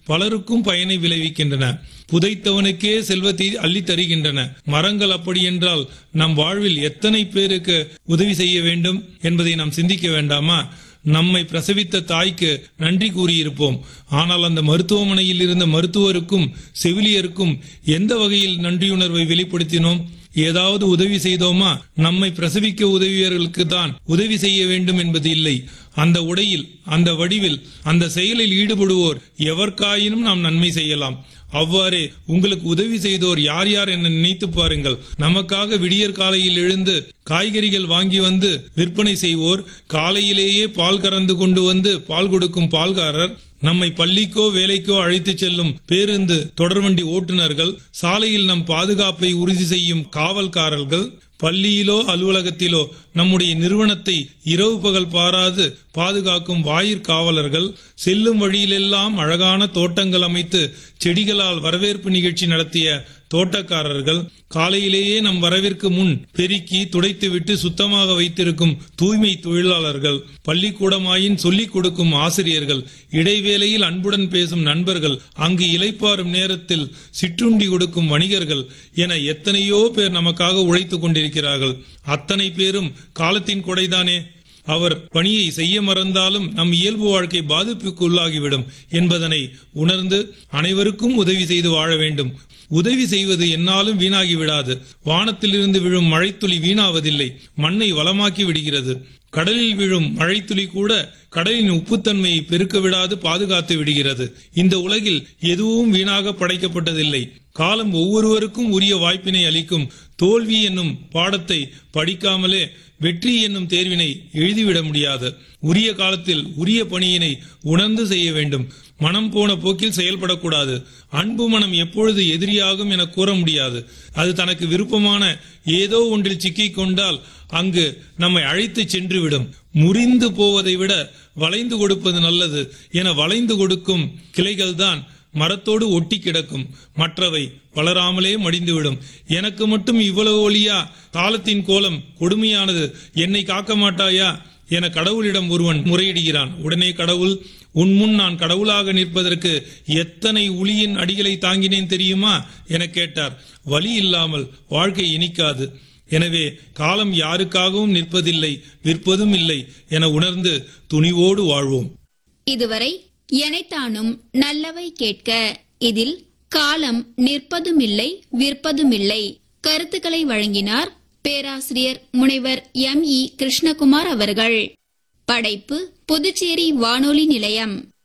பலருக்கும் பயனை விளைவிக்கின்றன புதைத்தவனுக்கே செல்வத்தை அள்ளி தருகின்றன மரங்கள் அப்படி என்றால் நம் வாழ்வில் எத்தனை பேருக்கு உதவி செய்ய வேண்டும் என்பதை நாம் சிந்திக்க வேண்டாமா நம்மை பிரசவித்த தாய்க்கு நன்றி கூறியிருப்போம் ஆனால் அந்த மருத்துவமனையில் இருந்த மருத்துவருக்கும் செவிலியருக்கும் எந்த வகையில் நன்றியுணர்வை வெளிப்படுத்தினோம் ஏதாவது உதவி செய்தோமா நம்மை பிரசவிக்க உதவியவர்களுக்கு தான் உதவி செய்ய வேண்டும் என்பது இல்லை அந்த உடையில் அந்த வடிவில் அந்த செயலில் ஈடுபடுவோர் எவர்க்காயினும் நாம் நன்மை செய்யலாம் அவ்வாறே உங்களுக்கு உதவி செய்தோர் யார் யார் என நினைத்து பாருங்கள் நமக்காக விடியற் காலையில் எழுந்து காய்கறிகள் வாங்கி வந்து விற்பனை செய்வோர் காலையிலேயே பால் கறந்து கொண்டு வந்து பால் கொடுக்கும் பால்காரர் நம்மை பள்ளிக்கோ வேலைக்கோ அழைத்துச் செல்லும் பேருந்து தொடர்வண்டி ஓட்டுநர்கள் சாலையில் நம் பாதுகாப்பை உறுதி செய்யும் காவல்காரர்கள் பள்ளியிலோ அலுவலகத்திலோ நம்முடைய நிறுவனத்தை இரவு பகல் பாராது பாதுகாக்கும் வாயிற்காவலர்கள் செல்லும் வழியிலெல்லாம் அழகான தோட்டங்கள் அமைத்து செடிகளால் வரவேற்பு நிகழ்ச்சி நடத்திய தோட்டக்காரர்கள் காலையிலேயே நம் வரவிற்கு முன் பெருக்கி துடைத்துவிட்டு சுத்தமாக வைத்திருக்கும் தூய்மை தொழிலாளர்கள் பள்ளிக்கூடமாயின் சொல்லிக் கொடுக்கும் ஆசிரியர்கள் இடைவேளையில் அன்புடன் பேசும் நண்பர்கள் அங்கு இலைப்பாரும் நேரத்தில் சிற்றுண்டி கொடுக்கும் வணிகர்கள் என எத்தனையோ பேர் நமக்காக உழைத்துக் கொண்டிருக்கிறார்கள் அத்தனை பேரும் காலத்தின் கொடைதானே அவர் பணியை செய்ய மறந்தாலும் நம் இயல்பு வாழ்க்கை பாதிப்புக்கு உள்ளாகிவிடும் என்பதனை உணர்ந்து அனைவருக்கும் உதவி செய்து வாழ வேண்டும் உதவி செய்வது என்னாலும் வீணாகி விடாது வானத்திலிருந்து விழும் மழைத்துளி வீணாவதில்லை மண்ணை வளமாக்கி விடுகிறது கடலில் விழும் மழைத்துளி கூட கடலின் உப்புத்தன்மையை பெருக்க விடாது பாதுகாத்து விடுகிறது இந்த உலகில் எதுவும் வீணாக படைக்கப்பட்டதில்லை காலம் ஒவ்வொருவருக்கும் உரிய வாய்ப்பினை அளிக்கும் தோல்வி என்னும் பாடத்தை படிக்காமலே வெற்றி என்னும் தேர்வினை எழுதிவிட முடியாது உரிய காலத்தில் உரிய பணியினை உணர்ந்து செய்ய வேண்டும் மனம் போன போக்கில் செயல்படக்கூடாது அன்பு மனம் எப்பொழுது எதிரியாகும் என கூற முடியாது அது தனக்கு விருப்பமான ஏதோ ஒன்றில் சிக்கிக் கொண்டால் அங்கு நம்மை அழைத்து சென்றுவிடும் முறிந்து போவதை விட வளைந்து கொடுப்பது நல்லது என வளைந்து கொடுக்கும் கிளைகள்தான் மரத்தோடு ஒட்டி கிடக்கும் மற்றவை வளராமலே மடிந்துவிடும் எனக்கு மட்டும் இவ்வளவு ஒளியா காலத்தின் கோலம் கொடுமையானது என்னை காக்க மாட்டாயா என கடவுளிடம் ஒருவன் முறையிடுகிறான் உடனே கடவுள் உன் முன் நான் கடவுளாக நிற்பதற்கு எத்தனை உளியின் அடிகளை தாங்கினேன் தெரியுமா என கேட்டார் வழி இல்லாமல் வாழ்க்கை இனிக்காது எனவே காலம் யாருக்காகவும் நிற்பதில்லை விற்பதும் இல்லை என உணர்ந்து துணிவோடு வாழ்வோம் இதுவரை எனைத்தானும் நல்லவை கேட்க இதில் காலம் நிற்பதுமில்லை விற்பதுமில்லை கருத்துக்களை வழங்கினார் பேராசிரியர் முனைவர் எம் இ கிருஷ்ணகுமார் அவர்கள் படைப்பு புதுச்சேரி வானொலி நிலையம்